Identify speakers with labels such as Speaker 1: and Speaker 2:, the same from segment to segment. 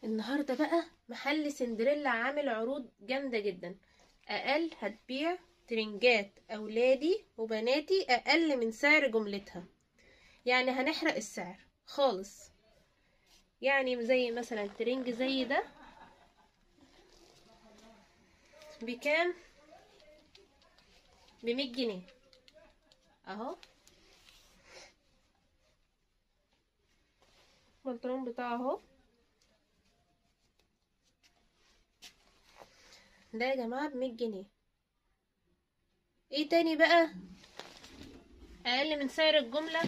Speaker 1: النهارده بقى محل سندريلا عامل عروض جامده جدا اقل هتبيع ترنجات اولادي وبناتي اقل من سعر جملتها يعني هنحرق السعر خالص يعني زي مثلا ترنج زي ده بكام بمية جنيه اهو البنطلون بتاعه اهو ده يا جماعة بمية جنيه ايه تاني بقى اقل من سعر الجملة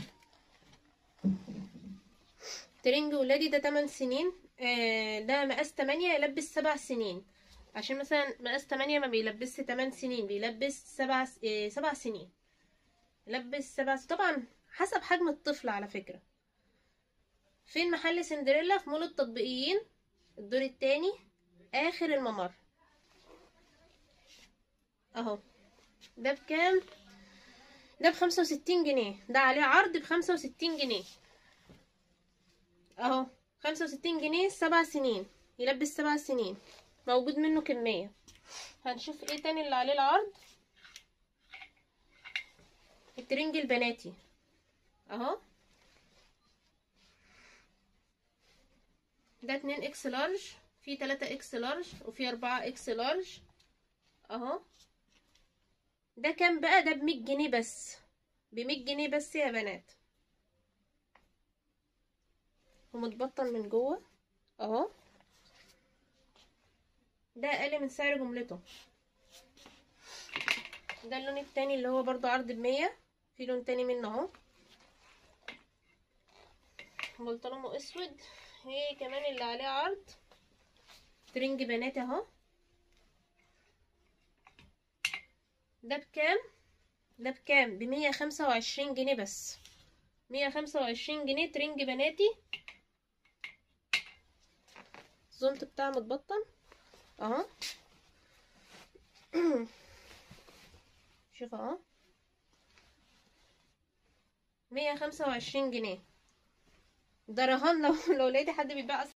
Speaker 1: ترنج ولادي ده تمن سنين آه ده مقاس تمانية يلبس سبع سنين عشان مثلا مقاس تمانية ما بيلبسش تمن سنين بيلبس سبع آه سبع سنين يلبس سبع طبعا حسب حجم الطفل على فكرة فين محل سندريلا في مول التطبيقيين الدور التاني اخر الممر اهو ده بكام ده بخمسة وستين جنيه ده عليه عرض بخمسة وستين جنيه اهو خمسة وستين جنيه سبع سنين يلبس سبع سنين موجود منه كمية هنشوف ايه تاني اللي عليه العرض الترنج البناتي اهو ده اتنين اكس لارج في تلاتة اكس لارج وفي اربعة اكس لارج اهو ده كام بقى ده بمية جنيه بس بمية جنيه بس يا بنات ومتبطن من جوه اهو ده اقل من سعر جملته ده اللون التاني اللي هو برضو عرض بمية في لون تاني منه اهو بنطلونه اسود هي كمان اللي عليه عرض ترنج بنات اهو ده بكام ده بكام بمية خمسة وعشرين جنيه بس مية خمسة وعشرين جنيه ترنج بناتي الزونت بتاعه متبطن اهو شوف اهو مية خمسة وعشرين جنيه ده رهان لو لو لقيتي حد بيبيع